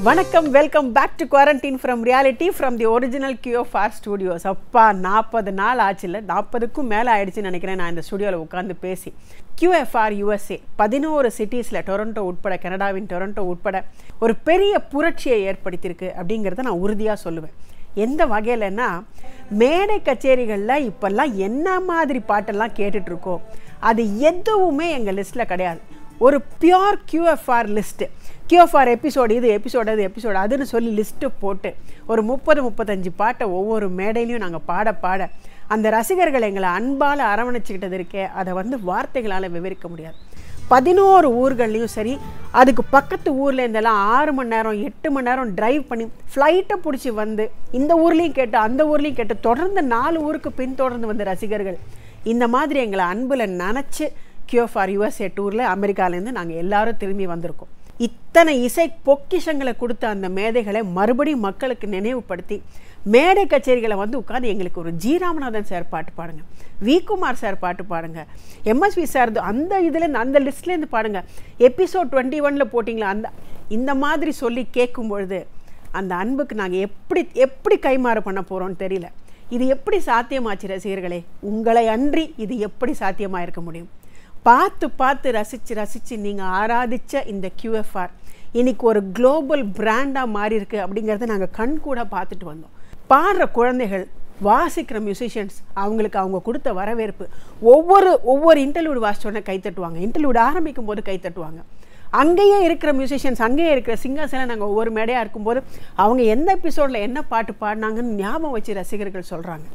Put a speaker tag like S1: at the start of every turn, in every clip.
S1: வணக்கம் welcome back to quarantine from reality from the original QFR studios அப்பா நாற்பது நாள் ஆச்சுல நாற்பதுக்கும் மேலே ஆயிடுச்சுன்னு நினைக்கிறேன் நான் இந்த ஸ்டுடியோவில் உட்காந்து பேசி கியூஎஃப்ஆர் யுஎஸ்ஏ பதினோரு சிட்டிஸில் டொரண்டோ உட்பட கனடாவின் டொரண்டோ உட்பட ஒரு பெரிய புரட்சியை ஏற்படுத்தியிருக்கு அப்படிங்கிறத நான் உறுதியாக சொல்லுவேன் எந்த வகையிலன்னா மேடை கச்சேரிகளில் இப்போல்லாம் என்ன மாதிரி பாட்டெல்லாம் கேட்டுட்ருக்கோம் அது எதுவுமே எங்கள் லிஸ்ட்டில் கிடையாது ஒரு pure QFR list QFR episode இது எபிசோடு அது எபிசோடு அதுன்னு சொல்லி லிஸ்ட்டு போட்டு ஒரு முப்பது முப்பத்தஞ்சு பாட்டை ஒவ்வொரு மேடையிலையும் நாங்கள் பாட பாட அந்த ரசிகர்கள் எங்களை அன்பால் அரவணைச்சிக்கிட்டது இருக்கே அதை வந்து வார்த்தைகளால் விவரிக்க முடியாது பதினோரு ஊர்கள்லையும் சரி அதுக்கு பக்கத்து ஊரில் இருந்தெல்லாம் ஆறு மணி நேரம் எட்டு மணி நேரம் டிரைவ் பண்ணி ஃப்ளைட்டை பிடிச்சி வந்து இந்த ஊர்லேயும் கேட்டு அந்த ஊர்லேயும் கேட்டு தொடர்ந்து நாலு ஊருக்கு பின்தொடர்ந்து வந்த ரசிகர்கள் இந்த மாதிரி எங்களை அன்பில் நினச்சி கியூஎஃப்ஆர் யுஎஸ்ஏ டூரில் அமெரிக்காலேருந்து நாங்கள் எல்லாரும் திரும்பி வந்திருக்கோம் இத்தனை இசை பொக்கிஷங்களை கொடுத்த அந்த மேதைகளை மறுபடியும் மக்களுக்கு நினைவுபடுத்தி மேடை கச்சேரிகளை வந்து உட்காந்து எங்களுக்கு ஒரு ஜி ராமநாதன் சார் பாட்டு பாடுங்க வி குமார் சார் பாட்டு பாடுங்க எம்எஸ்வி சார் அந்த இதுலேருந்து அந்த லிஸ்ட்லேருந்து பாடுங்க எபிசோட் டுவெண்ட்டி ஒனில் போட்டிங்களா அந்த இந்த மாதிரி சொல்லி கேட்கும் பொழுது அந்த அன்புக்கு நாங்கள் எப்படி எப்படி கைமாறு பண்ண போகிறோம்னு தெரியல இது எப்படி சாத்தியமாச்சு ரசிகர்களே உங்களை அன்றி இது எப்படி சாத்தியமாக இருக்க முடியும் பார்த்து பார்த்து ரசித்து ரசித்து நீங்கள் ஆராதித்த இந்த கியூஎஃப்ஆர் இன்னைக்கு ஒரு குளோபல் பிராண்டாக மாறி இருக்கு அப்படிங்கிறத நாங்கள் கண் கூட பார்த்துட்டு வந்தோம் பாடுற குழந்தைகள் வாசிக்கிற மியூசிஷியன்ஸ் அவங்களுக்கு அவங்க கொடுத்த வரவேற்பு ஒவ்வொரு ஒவ்வொரு இன்டர்வியூட் வாசிச்சோடனே கை தட்டுவாங்க இன்டர்வியூட் ஆரம்பிக்கும் போது கை தட்டுவாங்க அங்கேயே இருக்கிற மியூசிஷியன்ஸ் அங்கேயே இருக்கிற சிங்கர்ஸ் எல்லாம் நாங்கள் ஒவ்வொரு மேடையாக இருக்கும்போது அவங்க எந்த எபிசோடில் என்ன பாட்டு பாடினாங்கன்னு ஞாபகம் வச்சு ரசிகர்கள் சொல்கிறாங்க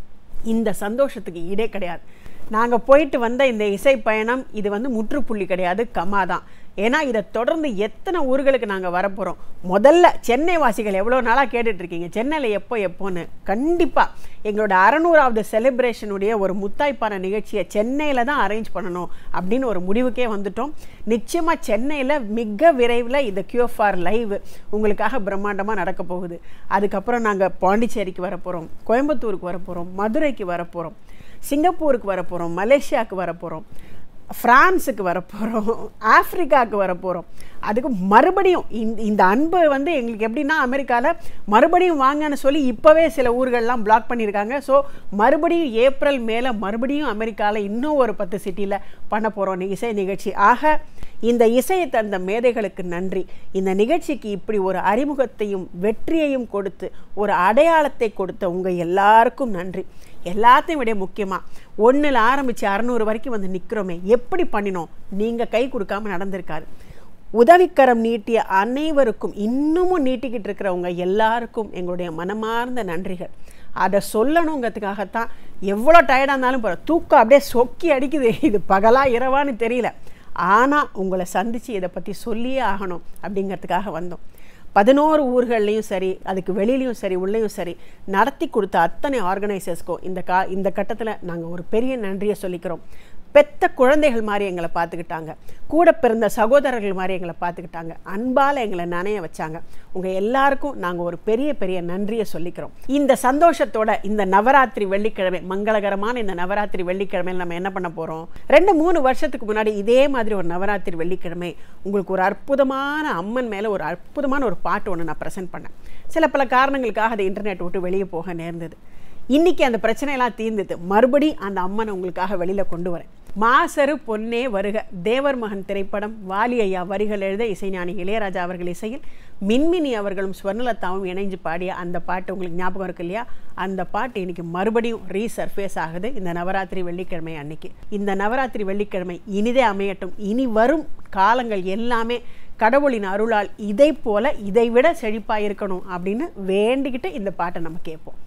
S1: இந்த சந்தோஷத்துக்கு இடே கிடையாது நாங்கள் போயிட்டு வந்த இந்த இசை பயணம் இது வந்து முற்றுப்புள்ளி கிடையாது கமா தான் ஏன்னா இதை தொடர்ந்து எத்தனை ஊர்களுக்கு நாங்கள் வரப்போகிறோம் முதல்ல சென்னை வாசிகள் எவ்வளோ நாளாக கேட்டுட்ருக்கீங்க சென்னையில் எப்போ எப்போன்னு கண்டிப்பாக எங்களோட அறநூறாவது செலிப்ரேஷனுடைய ஒரு முத்தாய்ப்பான நிகழ்ச்சியை சென்னையில் தான் அரேஞ்ச் பண்ணணும் அப்படின்னு ஒரு முடிவுக்கே வந்துட்டோம் நிச்சயமாக சென்னையில் மிக விரைவில் இந்த கியூஎஃப்ஆர் லைவ் உங்களுக்காக பிரம்மாண்டமாக நடக்க போகுது அதுக்கப்புறம் நாங்கள் பாண்டிச்சேரிக்கு வரப்போகிறோம் கோயம்புத்தூருக்கு வரப்போகிறோம் மதுரைக்கு வரப்போகிறோம் சிங்கப்பூருக்கு வரப்போகிறோம் மலேசியாவுக்கு வரப்போகிறோம் ஃப்ரான்ஸுக்கு வரப்போகிறோம் ஆஃப்ரிக்காவுக்கு வரப்போகிறோம் அதுக்கு மறுபடியும் இந்த இந்த அன்பு வந்து எங்களுக்கு எப்படின்னா அமெரிக்காவில் மறுபடியும் வாங்கன்னு சொல்லி இப்போவே சில ஊர்கள்லாம் பிளாக் பண்ணியிருக்காங்க ஸோ மறுபடியும் ஏப்ரல் மேலே மறுபடியும் அமெரிக்காவில் இன்னும் ஒரு பத்து சிட்டியில் பண்ண போகிறோம் இசை நிகழ்ச்சி ஆக இந்த இசையை தந்த மேதைகளுக்கு நன்றி இந்த நிகழ்ச்சிக்கு இப்படி ஒரு அறிமுகத்தையும் வெற்றியையும் கொடுத்து ஒரு அடையாளத்தை கொடுத்த உங்கள் எல்லாருக்கும் நன்றி எல்லாத்தையும் விட முக்கியமாக ஒன்றில் ஆரம்பித்து அறநூறு வரைக்கும் வந்து நிற்கிறோமே எப்படி பண்ணினோம் நீங்கள் கை கொடுக்காம நடந்திருக்காரு உதவிக்கரம் நீட்டிய அனைவருக்கும் இன்னமும் நீட்டிக்கிட்டு இருக்கிறவங்க எல்லாருக்கும் எங்களுடைய மனமார்ந்த நன்றிகள் அதை சொல்லணுங்கிறதுக்காகத்தான் எவ்வளோ டயர்டாக இருந்தாலும் போகிற தூக்கம் அப்படியே சொக்கி அடிக்குது இது பகலா இரவான்னு தெரியல ஆனால் உங்களை சந்தித்து இதை பற்றி சொல்லியே ஆகணும் அப்படிங்கிறதுக்காக வந்தோம் பதினோரு ஊர்கள்லேயும் சரி அதுக்கு வெளியிலையும் சரி உள்ளேயும் சரி நடத்தி கொடுத்த அத்தனை ஆர்கனைசர்ஸ்க்கும் இந்த கா இந்த கட்டத்தில் நாங்கள் ஒரு பெரிய நன்றியை சொல்லிக்கிறோம் பெத்த குழந்தைகள் மாதிரி எங்களை பார்த்துக்கிட்டாங்க கூட பிறந்த சகோதரர்கள் மாதிரி எங்களை பார்த்துக்கிட்டாங்க அன்பால் எங்களை நனைய வச்சாங்க உங்கள் எல்லாருக்கும் நாங்கள் ஒரு பெரிய பெரிய நன்றியை சொல்லிக்கிறோம் இந்த சந்தோஷத்தோட இந்த நவராத்திரி வெள்ளிக்கிழமை மங்களகரமான இந்த நவராத்திரி வெள்ளிக்கிழமையில் நம்ம என்ன பண்ண போகிறோம் ரெண்டு மூணு வருஷத்துக்கு முன்னாடி இதே மாதிரி ஒரு நவராத்திரி வெள்ளிக்கிழமை உங்களுக்கு ஒரு அற்புதமான அம்மன் மேலே ஒரு அற்புதமான ஒரு பாட்டு ஒன்று நான் ப்ரெசென்ட் பண்ணேன் சில பல காரணங்களுக்காக அதை இன்டர்நெட் விட்டு வெளியே போக நேர்ந்தது இன்றைக்கி அந்த பிரச்சனையெல்லாம் தீர்ந்தது மறுபடி அந்த அம்மனை உங்களுக்காக வெளியில் கொண்டு வரேன் மாசரு பொன்னே வருக தேவர் மகன் திரைப்படம் வாலி ஐயா வரிகள் எழுத இசைஞானி இளையராஜா அவர்கள் இசையில் மின்மினி அவர்களும் ஸ்வர்ணலதாவும் இணைஞ்சு பாடிய அந்த பாட்டு உங்களுக்கு ஞாபகம் இருக்கு இல்லையா அந்த பாட்டு இன்னைக்கு மறுபடியும் ரீசர்ஃபேஸ் ஆகுது இந்த நவராத்திரி வெள்ளிக்கிழமை அன்னைக்கு இந்த நவராத்திரி வெள்ளிக்கிழமை இனிதே அமையட்டும் இனி வரும் காலங்கள் எல்லாமே கடவுளின் அருளால் இதை போல இதை விட செழிப்பாக இருக்கணும் அப்படின்னு வேண்டிக்கிட்டு இந்த பாட்டை நம்ம கேட்போம்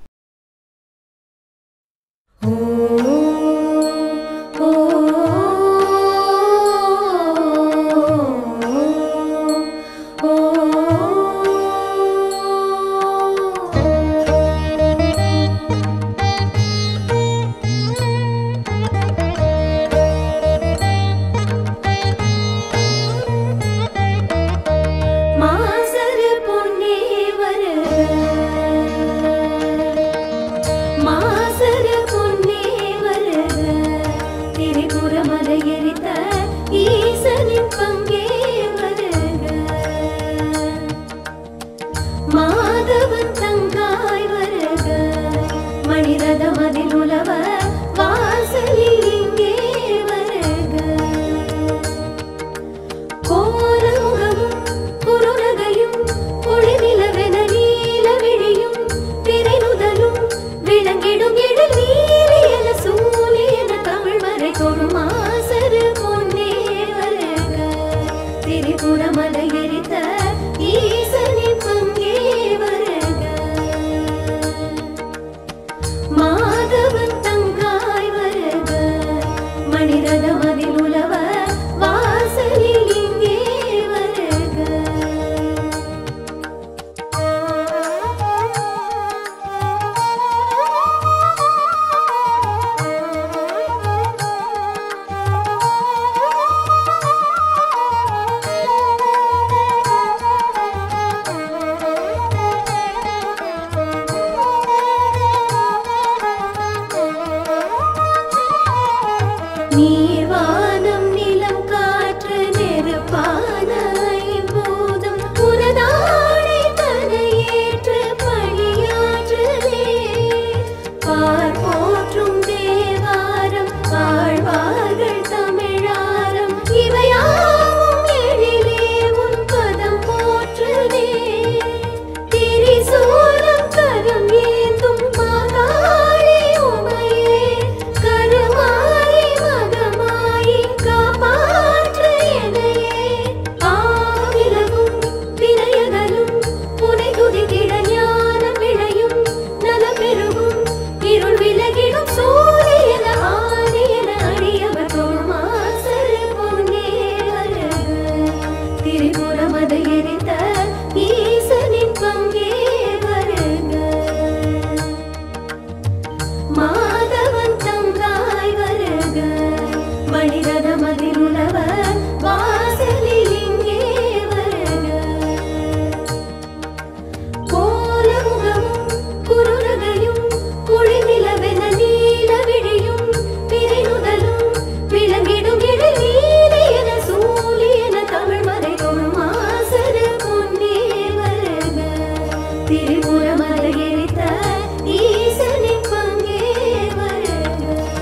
S2: மாசரு பொன்னே வருக மாசரு பொன்னே திரிபுரமலை எரித்த ஈசனின் பங்கே வருக மாதவன் தங்காய் வருக மணிரதமதில் உலவ வாசலில் இங்கே வருக நீர்வானம் நிலம் காற்று நெருப்பான ஐம்பூதம் உனதாடை தனையேற்று பணியாற்றுதே பார் போற்றும் தேவாரம் வாழ்வார்கள் தமிழாரம் இவையாவும் எழிலே உன் பதம் போற்றுதே திரிசூலம் கரம் ஏந்தும் மகாளி உமையே கருமாறி மகமாயி காப்பாற்று என்னையே ஆவிலகும் வினையகலும் புனை துதித்திட ஞானம் விளையும் நலம் பெருகும் இருள் விலகிடும் சூரியன ஆதியன அடியவர் தோமாசரு பொன்னே வருக திரிபுரமதை எரித்த ஈசனின் பங்கே வருக மாதவன் தங்காய் வருக மணிரதமதில் உலவ வாசலில் இங்கே வருக கோலமுகமும் குருரகையும் குளிநிலவென நீல விழியும் பிறைநுதலும் விளங்கிடும் இழை நீலையென சூலியன தமிழ்மறை தொழும் ஆசரு பொன்னே வருக திரிபுரமலை எரித்த ஈசனின் பங்கே வருக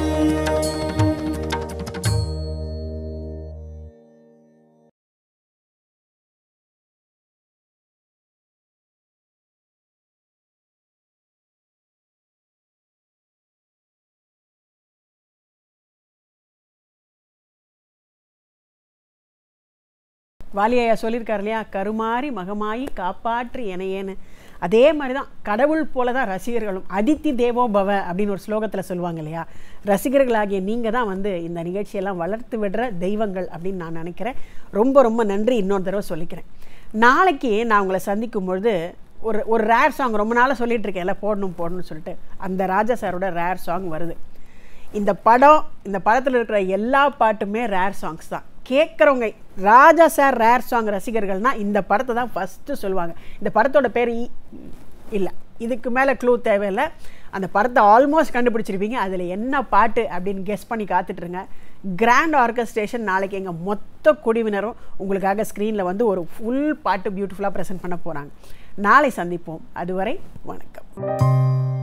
S1: வாலியா சொல்லியிருக்காரு இல்லையா கருமாறி மகமாயி காப்பாற்று எனையேன்னு அதே மாதிரி தான் கடவுள் போல தான் ரசிகர்களும் அதித்தி தேவோ பவ அப்படின்னு ஒரு ஸ்லோகத்தில் சொல்லுவாங்க இல்லையா ரசிகர்களாகிய நீங்கள் தான் வந்து இந்த நிகழ்ச்சியெல்லாம் வளர்த்து விடுற தெய்வங்கள் அப்படின்னு நான் நினைக்கிறேன் ரொம்ப ரொம்ப நன்றி இன்னொரு தடவை சொல்லிக்கிறேன் நாளைக்கு நான் உங்களை சந்திக்கும் பொழுது ஒரு ஒரு ரேர் சாங் ரொம்ப நாளாக சொல்லிட்டு இருக்கேன் எல்லாம் போடணும் போடணும்னு சொல்லிட்டு அந்த ராஜா சாரோட ரேர் சாங் வருது இந்த படம் இந்த படத்தில் இருக்கிற எல்லா பாட்டுமே ரேர் சாங்ஸ் தான் கேட்குறவங்க ராஜா சார் ரேர் சாங் ரசிகர்கள்னா இந்த படத்தை தான் ஃபஸ்ட்டு சொல்லுவாங்க இந்த படத்தோட பேர் இல்லை இதுக்கு மேலே க்ளூ தேவையில்லை அந்த படத்தை ஆல்மோஸ்ட் கண்டுபிடிச்சிருப்பீங்க அதில் என்ன பாட்டு அப்படின்னு கெஸ் பண்ணி காத்துட்ருங்க கிராண்ட் ஆர்கஸ்ட்ரேஷன் நாளைக்கு எங்கள் மொத்த குடிவினரும் உங்களுக்காக ஸ்க்ரீனில் வந்து ஒரு ஃபுல் பாட்டு பியூட்டிஃபுல்லாக ப்ரெசென்ட் பண்ண போகிறாங்க நாளை சந்திப்போம் அதுவரை வணக்கம்